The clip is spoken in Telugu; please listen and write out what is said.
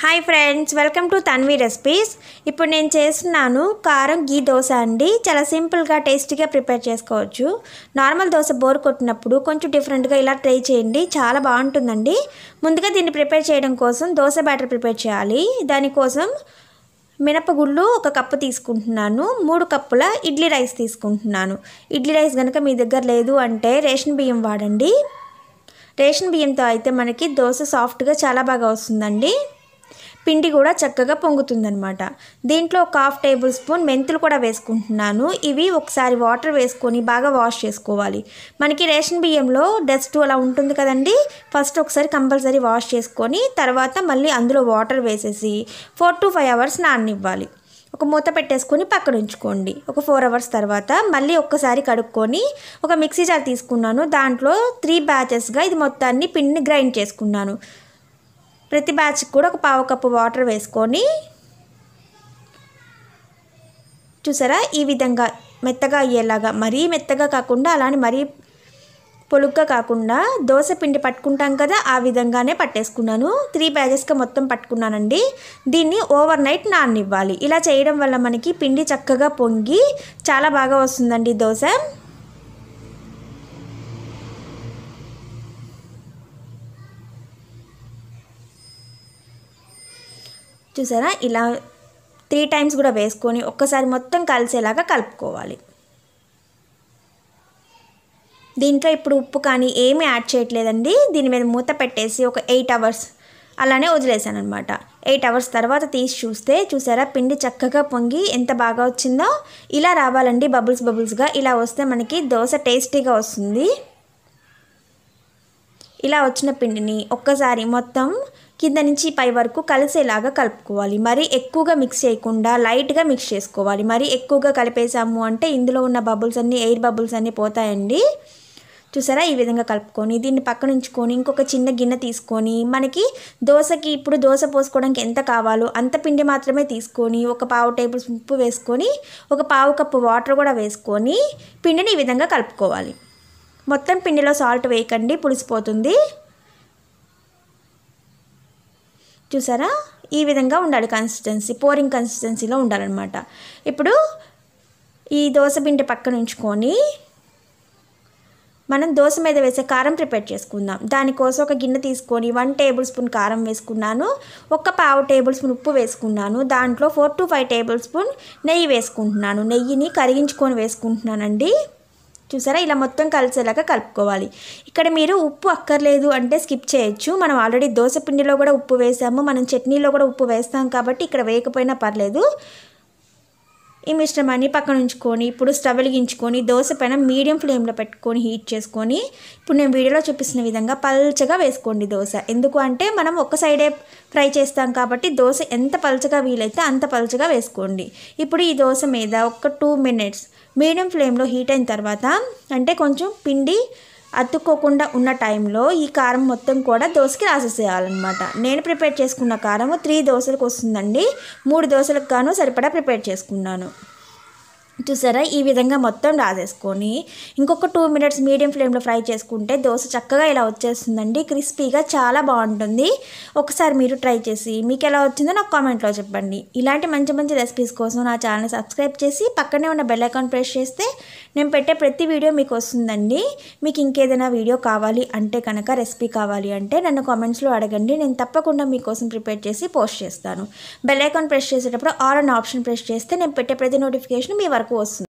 hi friends welcome to Tanvi recipes ఇప్పుడు నేను చేస్తున్నాను కారం గీ దోశ అండి చాలా సింపుల్గా టేస్టీగా ప్రిపేర్ చేసుకోవచ్చు నార్మల్ దోశ బోర్ కొట్టినప్పుడు కొంచెం డిఫరెంట్గా ఇలా ట్రై చేయండి చాలా బాగుంటుందండి ముందుగా దీన్ని ప్రిపేర్ చేయడం కోసం దోశ బ్యాటర్ ప్రిపేర్ చేయాలి దానికోసం మినపగుళ్ళు ఒక కప్పు తీసుకుంటున్నాను మూడు కప్పుల ఇడ్లీ రైస్ తీసుకుంటున్నాను ఇడ్లీ రైస్ కనుక మీ దగ్గర లేదు అంటే రేషన్ బియ్యం వాడండి రేషన్ బియ్యంతో అయితే మనకి దోశ సాఫ్ట్గా చాలా బాగా వస్తుందండి పిండి కూడా చక్కగా పొంగుతుందనమాట దీంట్లో ఒక హాఫ్ టేబుల్ స్పూన్ మెంతులు కూడా వేసుకుంటున్నాను ఇవి ఒకసారి వాటర్ వేసుకొని బాగా వాష్ చేసుకోవాలి మనకి రేషన్ బియ్యంలో డస్ట్ అలా ఉంటుంది కదండి ఫస్ట్ ఒకసారి కంపల్సరీ వాష్ చేసుకొని తర్వాత మళ్ళీ అందులో వాటర్ వేసేసి ఫోర్ టు ఫైవ్ అవర్స్ నాననివ్వాలి ఒక మూత పెట్టేసుకొని పక్కన ఉంచుకోండి ఒక ఫోర్ అవర్స్ తర్వాత మళ్ళీ ఒక్కసారి కడుక్కొని ఒక మిక్సీ జార్ తీసుకున్నాను దాంట్లో త్రీ బ్యాచెస్గా ఇది మొత్తాన్ని పిండిని గ్రైండ్ చేసుకున్నాను ప్రతి బ్యాచ్కి కూడా ఒక పావు కప్పు వాటర్ వేసుకొని చూసారా ఈ విధంగా మెత్తగా అయ్యేలాగా మరీ మెత్తగా కాకుండా అలానే మరీ పొలుగ్గా కాకుండా దోశ పిండి పట్టుకుంటాం కదా ఆ విధంగానే పట్టేసుకున్నాను త్రీ బ్యాచెస్గా మొత్తం పట్టుకున్నానండి దీన్ని ఓవర్ నైట్ నాననివ్వాలి ఇలా చేయడం వల్ల మనకి పిండి చక్కగా పొంగి చాలా బాగా వస్తుందండి దోశ చూసారా ఇలా త్రీ టైమ్స్ కూడా వేసుకొని ఒక్కసారి మొత్తం కలిసేలాగా కలుపుకోవాలి దీంట్లో ఇప్పుడు ఉప్పు కానీ ఏమీ యాడ్ చేయట్లేదండి దీని మీద మూత పెట్టేసి ఒక ఎయిట్ అవర్స్ అలానే వదిలేసాను అనమాట ఎయిట్ అవర్స్ తర్వాత తీసి చూస్తే చూసారా పిండి చక్కగా పొంగి ఎంత బాగా వచ్చిందో ఇలా రావాలండి బబుల్స్ బబుల్స్గా ఇలా వస్తే మనకి దోశ టేస్టీగా వస్తుంది ఇలా వచ్చిన పిండిని ఒక్కసారి మొత్తం కింద నుంచి పై వరకు కలిసేలాగా కలుపుకోవాలి మరీ ఎక్కువగా మిక్స్ చేయకుండా లైట్గా మిక్స్ చేసుకోవాలి మరీ ఎక్కువగా కలిపేసాము అంటే ఇందులో ఉన్న బబుల్స్ అన్నీ ఎయిర్ బబుల్స్ అన్నీ పోతాయండి చూసారా ఈ విధంగా కలుపుకొని దీన్ని పక్కన ఉంచుకొని ఇంకొక చిన్న గిన్నె తీసుకొని మనకి దోశకి ఇప్పుడు దోశ పోసుకోవడానికి ఎంత కావాలో అంత పిండి మాత్రమే తీసుకొని ఒక పావు టేబుల్ స్పూన్ ఉప్పు వేసుకొని ఒక పావు కప్పు వాటర్ కూడా వేసుకొని పిండిని ఈ విధంగా కలుపుకోవాలి మొత్తం పిండిలో సాల్ట్ వేయకండి పులిసిపోతుంది చూసారా ఈ విధంగా ఉండాలి కన్సిస్టెన్సీ పోరింగ్ కన్సిస్టెన్సీలో ఉండాలన్నమాట ఇప్పుడు ఈ దోశ పిండి పక్కన ఉంచుకొని మనం దోశ మీద వేసే కారం ప్రిపేర్ చేసుకుందాం దానికోసం ఒక గిన్నె తీసుకొని వన్ టేబుల్ స్పూన్ కారం వేసుకున్నాను ఒక పావు టేబుల్ స్పూన్ ఉప్పు వేసుకున్నాను దాంట్లో four to five tablespoon నెయ్యి వేసుకుంటున్నాను నెయ్యిని కరిగించుకొని వేసుకుంటున్నానండి చూసారా ఇలా మొత్తం కలిసేలాగా కలుపుకోవాలి ఇక్కడ మీరు ఉప్పు అక్కర్లేదు అంటే స్కిప్ చేయొచ్చు మనం ఆల్రెడీ దోశ పిండిలో కూడా ఉప్పు వేసాము మనం చట్నీలో కూడా ఉప్పు వేస్తాం కాబట్టి ఇక్కడ వేయకపోయినా పర్లేదు ఈ మిశ్రమాన్ని పక్కన ఉంచుకొని ఇప్పుడు స్టవ్ వెలిగించుకొని దోశ పైన మీడియం ఫ్లేమ్లో పెట్టుకొని హీట్ చేసుకొని ఇప్పుడు నేను వీడియోలో చూపిస్తున్న విధంగా పల్చగా వేసుకోండి దోశ ఎందుకు అంటే మనం ఒక సైడే ఫ్రై చేస్తాం కాబట్టి దోశ ఎంత పల్చగా వీలైతే అంత పల్చగా వేసుకోండి ఇప్పుడు ఈ దోశ మీద ఒక టూ మినిట్స్ మీడియం ఫ్లేమ్లో హీట్ అయిన తర్వాత అంటే కొంచెం పిండి అతుక్కోకుండా ఉన్న టైంలో ఈ కారం మొత్తం కూడా దోశకి రాసేసేయాలన్నమాట నేను ప్రిపేర్ చేసుకున్న కారము త్రీ దోశలకు వస్తుందండి మూడు దోశలకు గాను సరిపడా ప్రిపేర్ చేసుకున్నాను చూసారా ఈ విధంగా మొత్తం రాసేసుకొని ఇంకొక టూ మినిట్స్ మీడియం ఫ్లేమ్లో ఫ్రై చేసుకుంటే దోశ చక్కగా ఇలా వచ్చేస్తుందండి క్రిస్పీగా చాలా బాగుంటుంది ఒకసారి మీరు ట్రై చేసి మీకు ఎలా వచ్చిందో నాకు కామెంట్లో చెప్పండి ఇలాంటి మంచి మంచి రెసిపీస్ కోసం నా ఛానల్ సబ్స్క్రైబ్ చేసి పక్కనే ఉన్న బెల్ ఐకాన్ ప్రెస్ చేస్తే నేను పెట్టే ప్రతి వీడియో మీకు వస్తుందండి మీకు ఇంకేదైనా వీడియో కావాలి అంటే కనుక రెసిపీ కావాలి అంటే నన్ను కామెంట్స్లో అడగండి నేను తప్పకుండా మీకోసం ప్రిపేర్ చేసి పోస్ట్ చేస్తాను బెల్ ఐకాన్ ప్రెస్ చేసేటప్పుడు ఆల్ అన్ ఆప్షన్ ప్రెస్ చేస్తే నేను పెట్టే ప్రతి నోటిఫికేషన్ మీ వరకు వస్తుంది